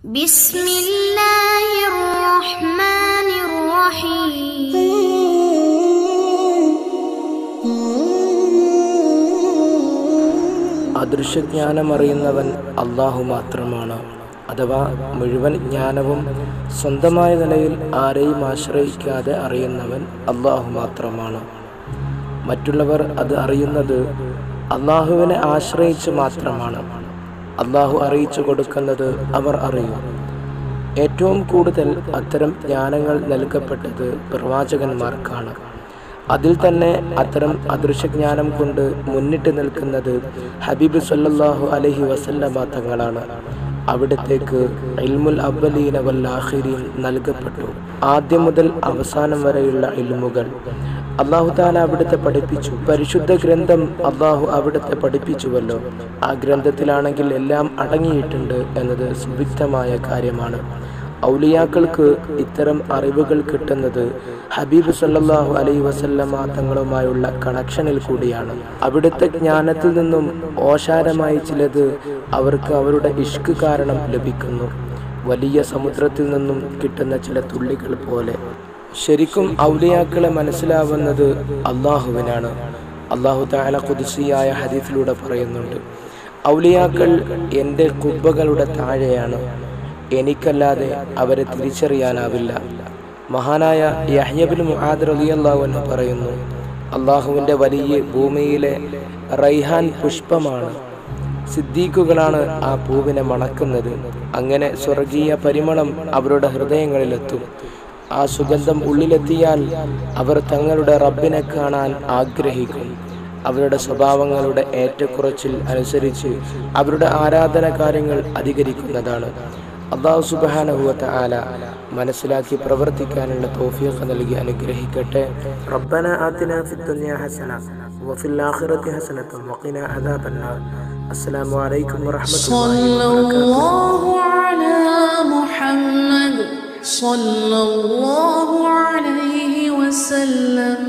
بسم الله الرحمن الرحيم അദൃശ്യജ്ഞാനമറിയുന്നവൻ അള്ളാഹു മാത്രമാണ് അഥവാ മുഴുവൻ ജ്ഞാനവും സ്വന്തമായ നിലയിൽ ആരെയും ആശ്രയിക്കാതെ അറിയുന്നവൻ അള്ളാഹു മാത്രമാണ് മറ്റുള്ളവർ അത് അറിയുന്നത് അള്ളാഹുവിനെ ആശ്രയിച്ച് മാത്രമാണ് അള്ളാഹു അറിയിച്ചു കൊടുക്കുന്നത് അവർ അറിയും ഏറ്റവും കൂടുതൽ അത്തരം ജ്ഞാനങ്ങൾ നൽകപ്പെട്ടത് പ്രവാചകന്മാർക്കാണ് അതിൽ തന്നെ അത്തരം അദൃശ്യജ്ഞാനം കൊണ്ട് മുന്നിട്ട് നിൽക്കുന്നത് ഹബീബ് സല്ലല്ലാഹു അലൈഹി വസല്ലമ തങ്ങളാണ് അവിടത്തേക്ക് ഇൽമുൽ അവലീന വല്ലാഹിരീൻ നൽകപ്പെട്ടു ആദ്യം മുതൽ അവസാനം വരെയുള്ള ഇൽമുകൾ അള്ളാഹു താല അവിടുത്തെ പഠിപ്പിച്ചു പരിശുദ്ധ ഗ്രന്ഥം അള്ളാഹു അവിടുത്തെ പഠിപ്പിച്ചുവല്ലോ ആ ഗ്രന്ഥത്തിലാണെങ്കിൽ എല്ലാം അടങ്ങിയിട്ടുണ്ട് എന്നത് സുവിക്തമായ കാര്യമാണ് ഔലിയാക്കൾക്ക് ഇത്തരം അറിവുകൾ കിട്ടുന്നത് ഹബീബ് സല്ലല്ലാഹു അലൈഹി വസല്ലമ തങ്ങളുമായുള്ള കണക്ഷനിൽ കൂടിയാണ് അവിടുത്തെ ജ്ഞാനത്തിൽ നിന്നും ഓശാരമായി ചിലത് അവർക്ക് അവരുടെ ഇഷ്ക് കാരണം ലഭിക്കുന്നു വലിയ സമുദ്രത്തിൽ നിന്നും കിട്ടുന്ന ചില തുള്ളികൾ പോലെ ശരിക്കും ഔലിയാക്കളെ മനസ്സിലാവുന്നത് അള്ളാഹുവിനാണ് അള്ളാഹു താല കുതിസിയായ ഹദീഫിലൂടെ പറയുന്നുണ്ട് ഔലിയാക്കൾ എൻ്റെ കുബ്ബകളുടെ താഴെയാണ് എനിക്കല്ലാതെ അവരെ തിരിച്ചറിയാനാവില്ല മഹാനായ യഹ്യബിൻ മുഹാദ് റളിയല്ലാഹു അൻഹു പറയുന്നു അള്ളാഹുവിൻ്റെ വലിയ ഭൂമിയിലെ റൈഹാൻ പുഷ്പമാണ് സിദ്ദീഖുകളാണ് ആ പൂവിനെ മണക്കുന്നത് അങ്ങനെ സ്വർഗീയ പരിമളം അവരുടെ ഹൃദയങ്ങളിലെത്തും ആ സുഗന്ധം ഉള്ളിലെത്തിയാൽ അവർ തങ്ങളുടെ റബ്ബിനെ കാണാൻ ആഗ്രഹിക്കും അവരുടെ സ്വഭാവങ്ങളുടെ ഏറ്റക്കുറച്ചിൽ അനുസരിച്ച് അവരുടെ ആരാധന കാര്യങ്ങൾ അധികരിക്കുന്നതാണ് അള്ളാഹു സുബാനഹുവത്ത ആല മനസ്സിലാക്കി പ്രവർത്തിക്കാനുള്ള തോഫിയൊക്കെ നൽകി അനുഗ്രഹിക്കട്ടെ റബ്ബന ആതിന ഫിദ്ദുനിയ ഹസന وفي الآخرة حسنة وقنا عذاب النار السلام عليكم ورحمة الله صلى وبركاته الله على محمد صلى الله عليه وسلم